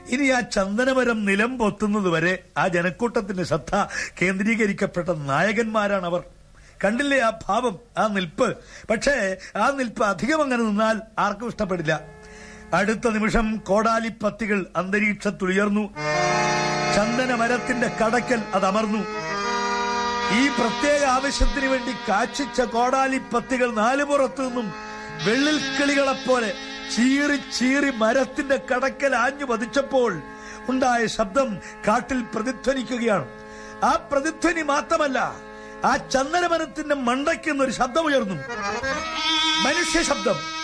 ഇനി ആ ചന്ദനമരം നിലം പൊത്തുന്നത് വരെ ആ ജനക്കൂട്ടത്തിന്റെ ശ്രദ്ധ കേന്ദ്രീകരിക്കപ്പെട്ട നായകന്മാരാണ് അവർ കണ്ടില്ലേ ആ ഭാവം ആ നിൽപ്പ് പക്ഷേ ആ നിൽപ്പ് അധികം അങ്ങനെ നിന്നാൽ ആർക്കും ഇഷ്ടപ്പെടില്ല അടുത്ത നിമിഷം കോടാലിപ്പത്തികൾ അന്തരീക്ഷത്തുയർന്നു ചന്ദന മരത്തിന്റെ കടക്കൽ അത് അമർന്നു ഈ പ്രത്യേക ആവശ്യത്തിന് വേണ്ടി കാച്ചിച്ച കോടാലിപ്പത്തികൾ നാലുപുറത്തു നിന്നും വെള്ളിൽ കിളികളെപ്പോലെ ചീറി ചീറി മരത്തിന്റെ കടക്കൽ ആഞ്ഞു പതിച്ചപ്പോൾ ഉണ്ടായ ശബ്ദം കാട്ടിൽ പ്രതിധ്വനിക്കുകയാണ് ആ പ്രതിധ്വനി മാത്രമല്ല ആ ചന്ദനമരത്തിന്റെ മണ്ടയ്ക്ക് ഒരു ശബ്ദം ഉയർന്നു മനുഷ്യ ശബ്ദം